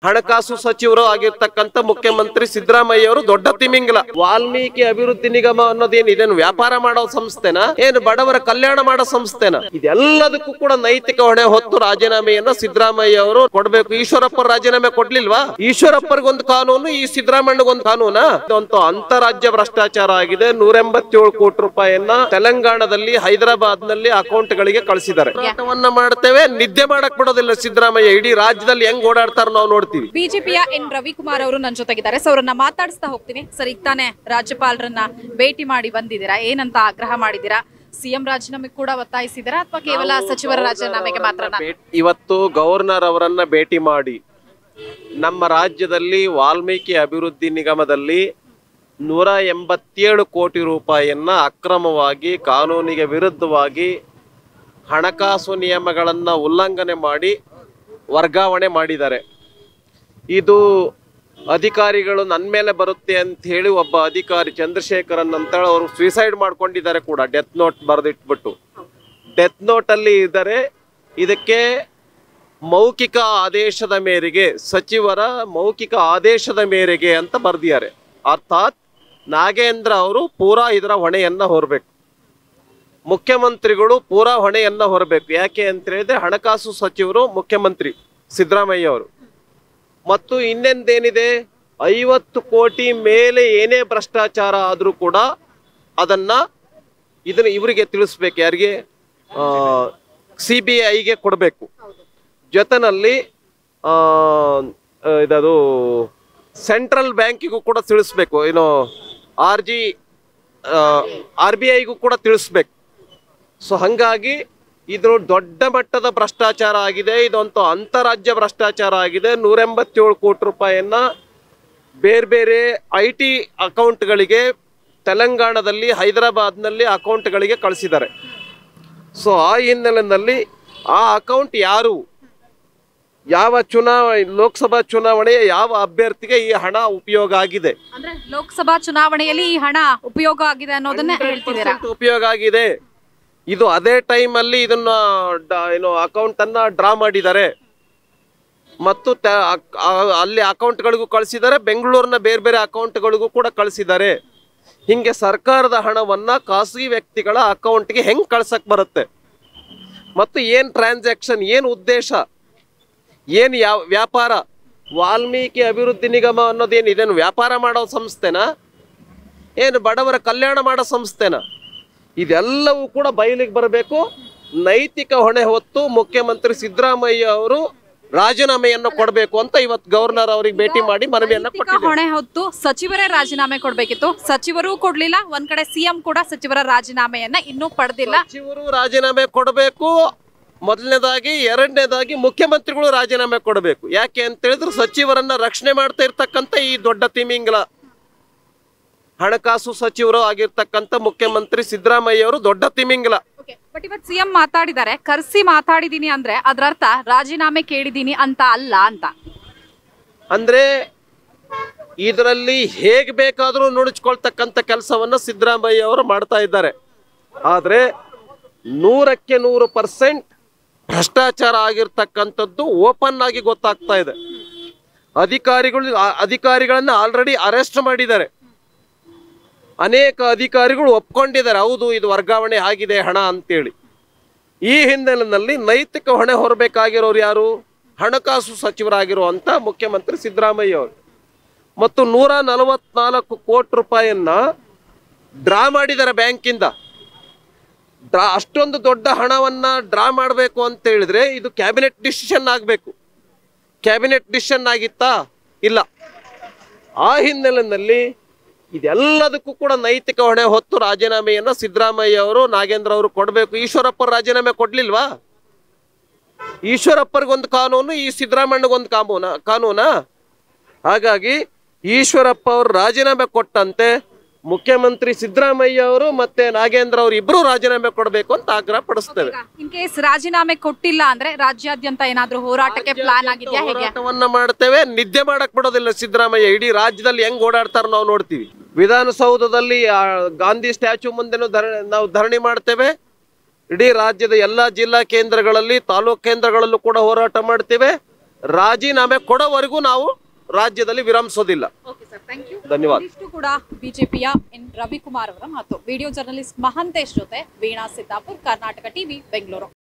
ಹಣಕಾಸು ಸಚಿವರು ಆಗಿರ್ತಕ್ಕಂಥ ಮುಖ್ಯಮಂತ್ರಿ ಸಿದ್ದರಾಮಯ್ಯ ಅವರು ದೊಡ್ಡ ತಿಮಿಂಗಲ ವಾಲ್ಮೀಕಿ ಅಭಿವೃದ್ಧಿ ನಿಗಮ ಅನ್ನೋದೇನು ಇದೇನು ವ್ಯಾಪಾರ ಮಾಡೋ ಸಂಸ್ಥೆನ ಏನು ಬಡವರ ಕಲ್ಯಾಣ ಮಾಡೋ ಸಂಸ್ಥೆನ ಇದೆಲ್ಲದಕ್ಕೂ ಕೂಡ ನೈತಿಕ ಹೊಣೆ ಹೊತ್ತು ರಾಜೀನಾಮೆಯನ್ನ ಸಿದ್ದರಾಮಯ್ಯ ಅವರು ಕೊಡ್ಬೇಕು ಈಶ್ವರಪ್ಪ ರಾಜೀನಾಮೆ ಕೊಡ್ಲಿಲ್ವಾ ಈಶ್ವರಪ್ಪರಿಗೊಂದು ಕಾನೂನು ಈ ಸಿದ್ದರಾಮಣ್ಣಗೊಂದು ಕಾನೂನಾ ಇದಂತೂ ಅಂತಾರಾಜ್ಯ ಭ್ರಷ್ಟಾಚಾರ ಆಗಿದೆ ನೂರ ಎಂಬತ್ತೇಳು ಕೋಟಿ ರೂಪಾಯಿಯನ್ನ ತೆಲಂಗಾಣದಲ್ಲಿ ಹೈದರಾಬಾದ್ ನಲ್ಲಿ ಅಕೌಂಟ್ ಗಳಿಗೆ ಕಳಿಸಿದ್ದಾರೆ ಹೋರಾಟವನ್ನ ಮಾಡ್ತೇವೆ ನಿದ್ದೆ ಮಾಡಕ್ ಬಿಡೋದಿಲ್ಲ ಸಿದ್ದರಾಮಯ್ಯ ಇಡೀ ರಾಜ್ಯದಲ್ಲಿ ಹೆಂಗ್ ಓಡಾಡ್ತಾರ ನಾವು ನೋಡ್ತೀವಿ ಬಿಜೆಪಿಯ ಎನ್ ರವಿಕುಮಾರ್ ಅವರು ನನ್ನ ಜೊತೆಗಿದ್ದಾರೆ ಸೊ ಅವ್ರನ್ನ ಮಾತಾಡಿಸ್ತಾ ಹೋಗ್ತೀನಿ ಸರ್ ಈಗ ತಾನೇ ರಾಜ್ಯಪಾಲರನ್ನ ಭೇಟಿ ಮಾಡಿ ಬಂದಿದ್ದೀರಾ ಏನಂತ ಆಗ್ರಹ ಮಾಡಿದ್ದೀರಾ ಸಿಎಂ ರಾಜೀನಾಮೆ ಕೂಡ ಒತ್ತಾಯಿಸಿದ್ದೀರಾ ಅಥವಾ ಕೇವಲ ಸಚಿವರ ರಾಜೀನಾಮೆಗೆ ಮಾತ್ರ ಭೇಟ್- ಇವತ್ತು ಗವರ್ನರ್ ಅವರನ್ನ ಭೇಟಿ ಮಾಡಿ ನಮ್ಮ ರಾಜ್ಯದಲ್ಲಿ ವಾಲ್ಮೀಕಿ ಅಭಿವೃದ್ಧಿ ನಿಗಮದಲ್ಲಿ ನೂರ ಎಂಬತ್ತೇಳು ಕೋಟಿ ರೂಪಾಯಿಯನ್ನ ಅಕ್ರಮವಾಗಿ ಕಾನೂನಿಗೆ ವಿರುದ್ಧವಾಗಿ ಹಣಕಾಸು ನಿಯಮಗಳನ್ನು ಉಲ್ಲಂಘನೆ ಮಾಡಿ ವರ್ಗಾವಣೆ ಮಾಡಿದ್ದಾರೆ ಇದು ಅಧಿಕಾರಿಗಳು ನನ್ನ ಮೇಲೆ ಬರುತ್ತೆ ಅಂತ ಹೇಳಿ ಒಬ್ಬ ಅಧಿಕಾರಿ ಚಂದ್ರಶೇಖರನ್ ಅಂತ ಅವರು ಸುಯಿಸೈಡ್ ಮಾಡ್ಕೊಂಡಿದ್ದಾರೆ ಕೂಡ ಡೆತ್ ನೋಟ್ ಬರೆದಿಟ್ಬಿಟ್ಟು ಡೆತ್ ನೋಟ್ ಅಲ್ಲಿ ಇದ್ದಾರೆ ಇದಕ್ಕೆ ಮೌಖಿಕ ಆದೇಶದ ಮೇರೆಗೆ ಸಚಿವರ ಮೌಖಿಕ ಆದೇಶದ ಮೇರೆಗೆ ಅಂತ ಬರೆದಿದ್ದಾರೆ ಅರ್ಥಾತ್ ನಾಗೇಂದ್ರ ಅವರು ಪೂರಾ ಇದರ ಹೊಣೆಯನ್ನ ಹೊರಬೇಕು ಮುಖ್ಯಮಂತ್ರಿಗಳು ಪೂರಾ ಹೊಣೆಯನ್ನ ಹೊರಬೇಕು ಯಾಕೆ ಅಂತ ಹೇಳಿದ್ರೆ ಹಣಕಾಸು ಸಚಿವರು ಮುಖ್ಯಮಂತ್ರಿ ಸಿದ್ದರಾಮಯ್ಯ ಅವರು ಮತ್ತು ಇನ್ನೊಂದೇನಿದೆ ಐವತ್ತು ಕೋಟಿ ಮೇಲೆ ಏನೇ ಭ್ರಷ್ಟಾಚಾರ ಆದರೂ ಕೂಡ ಅದನ್ನ ಇದನ್ನ ಇವರಿಗೆ ತಿಳಿಸ್ಬೇಕು ಯಾರಿಗೆ ಸಿ ಬಿ ಐಗೆ ಕೊಡಬೇಕು ಜೊತೆನಲ್ಲಿ ಆ, ಆ, ಇದದು ಸೆಂಟ್ರಲ್ ಬ್ಯಾಂಕಿಗೂ ಕೂಡ ತಿಳಿಸ್ಬೇಕು ಏನು ಆರ್ ಜಿ ಆರ್ ಬಿ ಐಗೂ ಕೂಡ ತಿಳಿಸ್ಬೇಕು ಸೊ ಹಂಗಾಗಿ ಇದು ದೊಡ್ಡ ಮಟ್ಟದ ಭ್ರಷ್ಟಾಚಾರ ಆಗಿದೆ ಇದೊಂದು ಅಂತಾರಾಜ್ಯ ಭ್ರಷ್ಟಾಚಾರ ಆಗಿದೆ ನೂರ ಎಂಬತ್ತೇಳು ಕೋಟಿ ರೂಪಾಯಿಯನ್ನ ಬೇರೆ ಬೇರೆ ಐ ಟಿ ಅಕೌಂಟ್ಗಳಿಗೆ ತೆಲಂಗಾಣದಲ್ಲಿ ಹೈದರಾಬಾದ್ನಲ್ಲಿ ಅಕೌಂಟ್ಗಳಿಗೆ ಕಳಿಸಿದ್ದಾರೆ ಸೊ ಆ ಹಿನ್ನೆಲೆಯಲ್ಲಿ ಆ ಅಕೌಂಟ್ ಯಾರು ಯಾವ ಚುನಾವಣೆ ಲೋಕಸಭಾ ಚುನಾವಣೆಯ ಯಾವ ಅಭ್ಯರ್ಥಿಗೆ ಈ ಹಣ ಉಪಯೋಗ ಆಗಿದೆ ಅಂದ್ರೆ ಲೋಕಸಭಾ ಚುನಾವಣೆಯಲ್ಲಿ ಈ ಹಣ ಉಪಯೋಗ ಆಗಿದೆ ಅನ್ನೋದನ್ನ ಹೇಳ್ತಿದ್ದೀರಾ 100% ಉಪಯೋಗ ಆಗಿದೆ ಇದು ಅದೇ ಟೈಮ್ ಅಲ್ಲಿ ಇದನ್ನ ಡ- ಏನು ಅಕೌಂಟ್ ಅನ್ನ ಡ್ರಾ ಮಾಡಿದ್ದಾರೆ ಮತ್ತು ತ- ಅಕ್- ಆ- ಅಲ್ಲಿ ಅಕೌಂಟ್ಗಳಿಗೂ ಕಳಿಸಿದ್ದಾರೆ ಬೆಂಗಳೂರಿನ ಬೇರೆ ಬೇರೆ ಅಕೌಂಟ್ಗಳಿಗೂ ಕೂಡ ಕಳಿಸಿದ್ದಾರೆ ಹಿಂಗೆ ಸರ್ಕಾರದ ಹಣವನ್ನ ಖಾಸಗಿ ವ್ಯಕ್ತಿಗಳ ಅಕೌಂಟ್ಗೆ ಹೆಂಗ್ ಕಳ್ಸಕ್ ಬರುತ್ತೆ ಮತ್ತು ಏನ್ ಟ್ರಾನ್ಸಾಕ್ಷನ್ ಏನ್ ಉದ್ದೇಶ ಏನ್ ಯಾವ ವ್ಯಾಪಾರ ವಾಲ್ಮೀಕಿ ಅಭಿವೃದ್ಧಿ ನಿಗಮ ಅನ್ನೋದೇನು ಇದೇನು ವ್ಯಾಪಾರ ಮಾಡೋ ಸಂಸ್ಥೆನಾ ಏನು ಬಡವರ ಕಲ್ಯಾಣ ಮಾಡೋ ಸಂಸ್ಥೆನ ಇದೆಲ್ಲವೂ ಕೂಡ ಬಯಲಿಗೆ ಬರಬೇಕು ನೈತಿಕ ಹೊಣೆ ಹೊತ್ತು ಮುಖ್ಯಮಂತ್ರಿ ಸಿದ್ದರಾಮಯ್ಯ ಅವರು ರಾಜೀನಾಮೆಯನ್ನು ಕೊಡಬೇಕು ಅಂತ ಇವತ್ತು ಗವರ್ನರ್ ಅವರಿಗೆ ಭೇಟಿ ಮಾಡಿ ಮನವಿಯನ್ನ ನೈತಿಕ ಕೊಟ್ಟಿದ್ದಾರೆ ಹೊಣೆ ಹೊತ್ತು ಸಚಿವರೇ ರಾಜೀನಾಮೆ ಕೊಡ್ಬೇಕಿತ್ತು ಸಚಿವರೂ ಕೊಡ್ಲಿಲ್ಲ ಒಂದ್ ಕಡೆ ಸಿಎಂ ಕೂಡ ಸಚಿವರ ರಾಜೀನಾಮೆಯನ್ನ ಇನ್ನೂ ಪಡೆದಿಲ್ಲ ಸಚಿವರು ರಾಜೀನಾಮೆ ಕೊಡಬೇಕು ಮೊದಲನೇದಾಗಿ ಎರಡನೇದಾಗಿ ಮುಖ್ಯಮಂತ್ರಿಗಳು ರಾಜೀನಾಮೆ ಕೊಡಬೇಕು ಯಾಕೆ ಅಂತ ಹೇಳಿದ್ರೆ ಸಚಿವರನ್ನ ರಕ್ಷಣೆ ಮಾಡ್ತಾ ಇರ್ತಕ್ಕಂಥ ಈ ದೊಡ್ಡ ತಿಮಿಂಗಲ ಹಣಕಾಸು ಸಚಿವರು ಆಗಿರ್ತಕ್ಕಂಥ ಮುಖ್ಯಮಂತ್ರಿ ಸಿದ್ದರಾಮಯ್ಯ ಅವರು ದೊಡ್ಡ ತಿಮಿಂಗಲ ಬಟ್ ಇವತ್ತು ಸಿಎಂ ಮಾತಾಡಿದ್ದಾರೆ ಕರ್ಸಿ ಮಾತಾಡಿದೀನಿ ಅಂದ್ರೆ ಅದ್ರ ಅರ್ಥ ರಾಜೀನಾಮೆ ಕೇಳಿದೀನಿ ಅಂತ ಅಲ್ಲ ಅಂತ ಅಂದ್ರೆ ಇದರಲ್ಲಿ ಹೇಗೆ ಬೇಕಾದರೂ ನುಣುಚ್ಕೊಳ್ತಕ್ಕಂಥ ಕೆಲಸವನ್ನ ಸಿದ್ದರಾಮಯ್ಯ ಅವರು ಮಾಡ್ತಾ ಇದ್ದಾರೆ ಆದ್ರೆ ನೂರಕ್ಕೆ ನೂರು ಪರ್ಸೆಂಟ್ ಭ್ರಷ್ಟಾಚಾರ ಆಗಿರ್ತಕ್ಕಂಥದ್ದು ಓಪನ್ ಆಗಿ ಗೊತ್ತಾಗ್ತಾ ಇದೆ ಅಧಿಕಾರಿಗಳು ಆ ಅಧಿಕಾರಿಗಳನ್ನ ಆಲ್ರೆಡಿ ಅರೆಸ್ಟ್ ಮಾಡಿದ್ದಾರೆ ಅನೇಕ ಅಧಿಕಾರಿಗಳು ಒಪ್ಕೊಂಡಿದ್ದಾರೆ ಹೌದು ಇದು ವರ್ಗಾವಣೆ ಆಗಿದೆ ಹಣ ಅಂತೇಳಿ ಈ ಹಿನ್ನೆಲೆಯಲ್ಲಿ ನೈತಿಕ ಹೊಣೆ ಹೊರಬೇಕಾಗಿರೋರು ಯಾರು ಹಣಕಾಸು ಸಚಿವರಾಗಿರುವಂತ ಮುಖ್ಯಮಂತ್ರಿ ಸಿದ್ದರಾಮಯ್ಯ ಅವರು ಮತ್ತು ನೂರ ನಲವತ್ನಾಲ್ಕು ಕೋಟಿ ರೂಪಾಯಿಯನ್ನ ಡ್ರಾ ಮಾಡಿದ್ದಾರೆ ಬ್ಯಾಂಕಿಂದ ಡ್ರಾ ಅಷ್ಟೊಂದು ದೊಡ್ಡ ಹಣವನ್ನ ಡ್ರಾ ಮಾಡಬೇಕು ಅಂತ ಹೇಳಿದ್ರೆ ಇದು ಕ್ಯಾಬಿನೆಟ್ ಡಿಸಿಷನ್ ಆಗಬೇಕು ಕ್ಯಾಬಿನೆಟ್ ಡಿಸಿಷನ್ ಆಗಿತ್ತಾ ಇಲ್ಲ ಆ ಹಿನ್ನೆಲೆಯಲ್ಲಿ ಇದೆಲ್ಲದಕ್ಕೂ ಕೂಡ ನೈತಿಕ ಹೊಣೆ ಹೊತ್ತು ರಾಜೀನಾಮೆಯನ್ನ ಸಿದ್ದರಾಮಯ್ಯ ಅವರು ನಾಗೇಂದ್ರ ಅವರು ಕೊಡಬೇಕು ಈಶ್ವರಪ್ಪ ರಾಜೀನಾಮೆ ಕೊಡ್ಲಿಲ್ವಾ ಈಶ್ವರಪ್ಪರಿಗೊಂದು ಕಾನೂನು ಈ ಸಿದ್ದರಾಮಣ್ಣಗೊಂದು ಕಾನೂನ ಕಾನೂನಾ ಹಾಗಾಗಿ ಈಶ್ವರಪ್ಪ ಅವರು ರಾಜೀನಾಮೆ ಕೊಟ್ಟಂತೆ ಮುಖ್ಯಮಂತ್ರಿ ಸಿದ್ದರಾಮಯ್ಯ ಅವರು ಮತ್ತೆ ನಾಗೇಂದ್ರ ಅವರು ಇಬ್ರು ರಾಜೀನಾಮೆ ಕೊಡಬೇಕು ಅಂತ ಆಗ್ರಹ ಪಡಿಸ್ತೇವೆ ಇನ್ ಕೇಸ್ ರಾಜೀನಾಮೆ ಕೊಟ್ಟಿಲ್ಲ ಅಂದ್ರೆ ರಾಜ್ಯಾದ್ಯಂತ ಏನಾದ್ರೂ ಹೋರಾಟಕ್ಕೆ ಪ್ಲಾನ್ ಆಗಿದ್ಯಾ ಹೇಗೆ ಹೋರಾಟವನ್ನ ಮಾಡ್ತೇವೆ ನಿದ್ದೆ ಮಾಡಕ್ ಬಿಡೋದಿಲ್ಲ ಸಿದ್ದರಾಮಯ್ಯ ಇಡೀ ರಾಜ್ಯದಲ್ಲಿ ಹೆಂಗ್ ಓಡಾಡ್ತಾರ ನಾವು ನೋಡ್ತೀವಿ ವಿಧಾನಸೌಧದಲ್ಲಿ ಆ, ಗಾಂಧಿ ಸ್ಟ್ಯಾಚ್ಯೂ ಮುಂದೆನೂ ಧರ ನಾವು ಧರಣಿ ಮಾಡ್ತೇವೆ ಇಡೀ ರಾಜ್ಯದ ಎಲ್ಲಾ ಜಿಲ್ಲಾ ಕೇಂದ್ರಗಳಲ್ಲಿ ತಾಲೂಕ್ ಕೇಂದ್ರಗಳಲ್ಲೂ ಕೂಡ ಹೋರಾಟ ಮಾಡ್ತೇವೆ ರಾಜೀನಾಮೆ ಕೊಡೋವರೆಗೂ ನಾವು ರಾಜ್ಯದಲ್ಲಿ ವಿರಮಿಸೋದಿಲ್ಲ ಓಕೆ ಸರ್ ಥ್ಯಾಂಕ್ ಯು ಧನ್ಯವಾದ ಇಷ್ಟು ಕೂಡ ಬಿಜೆಪಿಯ ಎನ್ ರವಿಕುಮಾರ್ ಅವರ ಮಾತು ವಿಡಿಯೋ ಜರ್ನಲಿಸ್ಟ್ ಮಹಂತೇಶ್ ಜೊತೆ ವೀಣಾ ಸಿದ್ದಾಪುರ್ ಕರ್ನಾಟಕ ಟಿವಿ ಬೆಂಗಳೂರು